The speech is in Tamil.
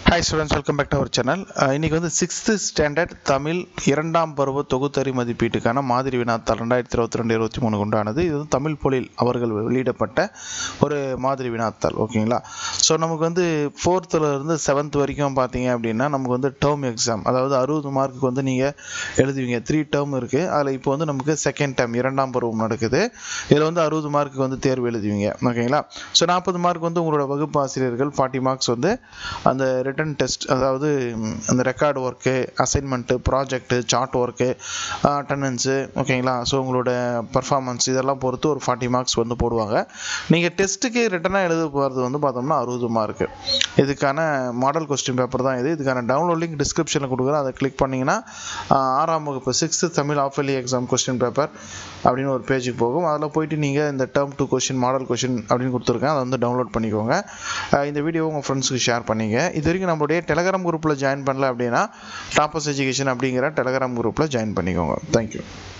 hi students welcome back to our channel இன்னைக்கு வந்து சிக்ஸ்த்து ஸ்டாண்டர்ட் தமிழ் இரண்டாம் பருவ தொகுத்தறி மதிப்பீட்டுக்கான மாதிரி வினாத்தாள் ரெண்டாயிரத்தி இருபத்தி ரெண்டு இருபத்தி மூணு உண்டானது இது வந்து தமிழ் பொழில் அவர்கள் வெளியிடப்பட்ட ஒரு மாதிரி வினாத்தாள் ஓகேங்களா ஸோ நமக்கு வந்து ஃபோர்த்தில் இருந்து செவன்த் வரைக்கும் பார்த்தீங்க அப்படின்னா நமக்கு வந்து டேர்ம் எக்ஸாம் அதாவது அறுபது மார்க்குக்கு வந்து நீங்கள் எழுதுவீங்க த்ரீ டேர்ம் இருக்குது அதில் இப்போ வந்து நமக்கு செகண்ட் டேர்ம் இரண்டாம் பருவம் நடக்குது இதில் வந்து அறுபது மார்க்குக்கு வந்து தேர்வு எழுதுவீங்க ஓகேங்களா ஸோ நாற்பது மார்க் வந்து உங்களோட வகுப்பு ஆசிரியர்கள் ஃபார்ட்டி மார்க்ஸ் வந்து அந்த ரிட்டன் டெஸ்ட் அதாவது ம், அந்த record work assignment project chart work attendance ஓகேங்களா ஸோ உங்களோட பர்ஃபார்மன்ஸ் இதெல்லாம் பொறுத்து ஒரு ஃபார்ட்டி மார்க்ஸ் வந்து போடுவாங்க நீங்கள் டெஸ்ட்டுக்கு ரிட்டனாக எழுத போகிறது வந்து பார்த்தோம்னா அறுபது மார்க்கு இதுக்கான மாடல் கொஸ்டின் பேப்பர் தான் இது இதுக்கான டவுன்லோட் லிங்க் டிஸ்கிரிப்ஷனில் கொடுக்குறேன் அதை கிளிக் பண்ணிங்கன்னா ஆஹ், ஆறாம் வகுப்பு sixth Tamil half yearly exam question paper அப்படின்னு ஒரு பேஜுக்கு போகும் அதில் போயிட்டு நீங்கள் இந்த term two question model question அப்படின்னு கொடுத்துருக்கேன் அதை வந்து டவுன்லோட் பண்ணிக்கோங்க ஆஹ், இந்த வீடியோ உங்கள் ஃப்ரெண்ட்ஸுக்கு ஷேர் பண்ணிங்க இது வரைக்கும் நம்மளுடைய டெலகிராம் குரூப்பில் ஜாயின் பண்ணல அப்படின்னா டாப்பஸ் எஜுகேஷன் அப்படிங்கிற டெலகிராம் குரூப்பில் ஜாயின் பண்ணிக்கோங்க தேங்க்யூ